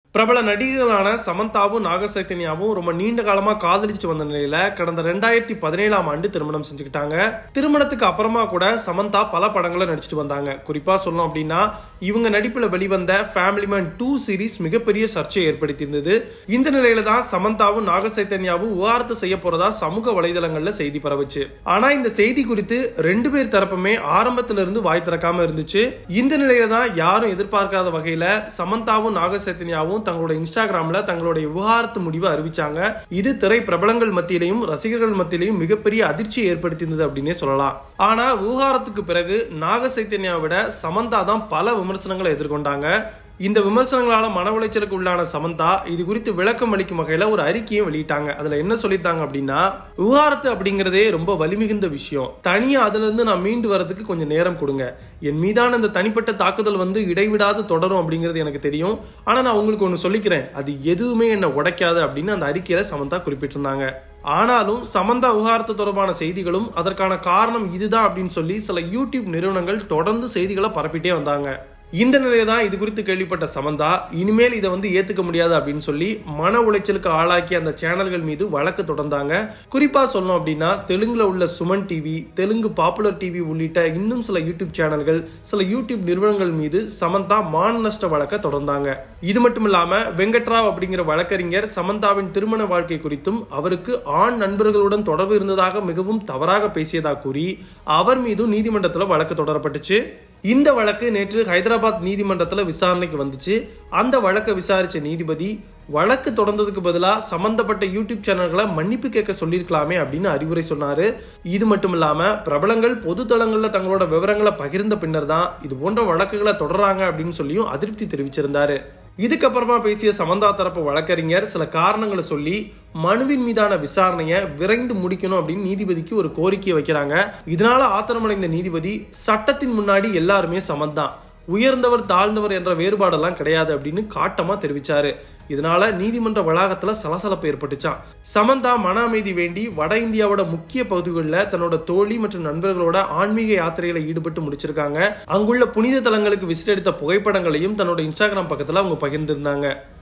பிரபல நடிகர்களான சமந்தாவும் நாகசைத்தன்யாவும் ரொம்ப நீண்ட காலமா காதலிச்சு வந்த நிலையில கடந்த ரெண்டாயிரத்தி பதினேழாம் ஆண்டு திருமணம் செஞ்சுக்கிட்டாங்க திருமணத்துக்கு அப்புறமா கூட சமந்தா பல படங்களை நடிச்சிட்டு வந்தாங்க குறிப்பா சொல்லணும் அப்படின்னா இவங்க நடிப்புல வெளிவந்த ஃபேமிலி மேன் டூ சீரிஸ் மிகப்பெரிய சர்ச்சையை ஏற்படுத்தியிருந்தது இந்த நிலையில தான் சமந்தாவும் நாகசைத்தன்யாவும் விவாகரத்து செய்ய போறதா சமூக வலைதளங்கள்ல செய்தி பரவுச்சு ஆனா இந்த செய்தி குறித்து ரெண்டு பேர் தரப்புமே ஆரம்பத்துல இருந்து வாய் திறக்காம இருந்துச்சு இந்த நிலையில தான் யாரும் எதிர்பார்க்காத வகையில சமந்தாவும் நாகசைத்தன்யாவும் தங்களோட இன்ஸ்டாகிராம்ல தங்களுடைய விவகாரத்து முடிவை அறிவிச்சாங்க இது திரை பிரபலங்கள் மத்தியிலையும் ரசிகர்கள் மத்தியிலையும் மிகப்பெரிய அதிர்ச்சியை ஏற்படுத்தியிருந்தது அப்படின்னே சொல்லலாம் ஆனா விவகாரத்துக்கு பிறகு நாக சைத்தன்யாவை விட சமந்தா தான் பல விமர்சனங்களை எதிர்கொண்டாங்க இந்த விமர்சனங்களால மன உளைச்சலுக்கு உள்ளான சமந்தா இது குறித்து விளக்கம் அளிக்கும் வகையில ஒரு அறிக்கையும் வெளியிட்டாங்க அதுல என்ன சொல்லிட்டாங்க அப்படின்னா விவகாரத்து அப்படிங்கறதே ரொம்ப வலிமிகுந்த விஷயம் தனியா அதுல இருந்து நான் மீண்டு வரதுக்கு கொஞ்சம் நேரம் கொடுங்க என் மீதான இந்த தனிப்பட்ட தாக்குதல் வந்து இடைவிடாது தொடரும் அப்படிங்கிறது எனக்கு தெரியும் ஆனா நான் உங்களுக்கு ஒன்று சொல்லிக்கிறேன் அது எதுவுமே என்னை உடைக்காது அப்படின்னு அந்த அறிக்கையில சமந்தா குறிப்பிட்டிருந்தாங்க ஆனாலும் சமந்தா விவகாரத்து தொடர்பான செய்திகளும் அதற்கான காரணம் இதுதான் அப்படின்னு சொல்லி சில யூடியூப் நிறுவனங்கள் தொடர்ந்து செய்திகளை பரப்பிட்டே வந்தாங்க இந்த நிலையை தான் இது குறித்து கேள்விப்பட்ட சமந்தா இனிமேல் இதை வந்து ஏத்துக்க முடியாது அப்படின்னு சொல்லி மன உளைச்சலுக்கு ஆளாக்கி அந்த சேனல்கள் மீது வழக்கு தொடர்ந்தாங்க குறிப்பா சொல்லணும் அப்படின்னா தெலுங்குல உள்ள Suman TV Telugu popular TV உள்ளிட்ட இன்னும் சில யூடியூப் சேனல்கள் சில யூடியூப் நிறுவனங்கள் மீது சமந்தா மான நஷ்ட வழக்க தொடர்ந்தாங்க இது மட்டும் இல்லாம வெங்கட்ராவ் அப்படிங்கிற வழக்கறிஞர் சமந்தாவின் திருமண வாழ்க்கை குறித்தும் அவருக்கு ஆண் நண்பர்களுடன் தொடர்பு இருந்ததாக மிகவும் தவறாக பேசியதாக கூறி அவர் மீதும் நீதிமன்றத்தில் வழக்கு தொடரப்பட்டுச்சு இந்த வழக்கு நேற்று ஹைதராபாத் நீதிமன்றத்தில் விசாரணைக்கு வந்துச்சு அந்த வழக்கை விசாரிச்ச நீதிபதி வழக்கு தொடர்ந்ததுக்கு பதிலாக சம்பந்தப்பட்ட யூடியூப் சேனல்களை மன்னிப்பு கேட்க சொல்லியிருக்கலாமே அப்படின்னு அறிவுரை சொன்னாரு இது மட்டும் இல்லாம பிரபலங்கள் பொது தளங்கள்ல தங்களோட விவரங்களை பகிர்ந்த பின்னர் தான் இது போன்ற வழக்குகளை தொடர்றாங்க அப்படின்னு சொல்லியும் அதிருப்தி தெரிவிச்சிருந்தாரு இதுக்கப்புறமா பேசிய சமந்தா தரப்பு வழக்கறிஞர் சில காரணங்களை சொல்லி மனுவின் மீதான விசாரணையை விரைந்து முடிக்கணும் அப்படின்னு நீதிபதிக்கு ஒரு கோரிக்கையை வைக்கிறாங்க இதனால ஆத்திரமடைந்த நீதிபதி சட்டத்தின் முன்னாடி எல்லாருமே சமந்தான் உயர்ந்தவர் தாழ்ந்தவர் என்ற வேறுபாடெல்லாம் கிடையாது அப்படின்னு காட்டமா தெரிவிச்சாரு இதனால நீதிமன்ற வளாகத்துல சலசலப்பு ஏற்பட்டுச்சான் சமந்தா மன அமைதி வேண்டி வட இந்தியாவோட முக்கிய பகுதிகளில் தன்னோட தோழி மற்றும் நண்பர்களோட ஆன்மீக யாத்திரையில ஈடுபட்டு முடிச்சிருக்காங்க அங்குள்ள புனித தலங்களுக்கு விசிட் எடுத்த புகைப்படங்களையும் தன்னோட இன்ஸ்டாகிராம் பக்கத்துல அவங்க பகிர்ந்திருந்தாங்க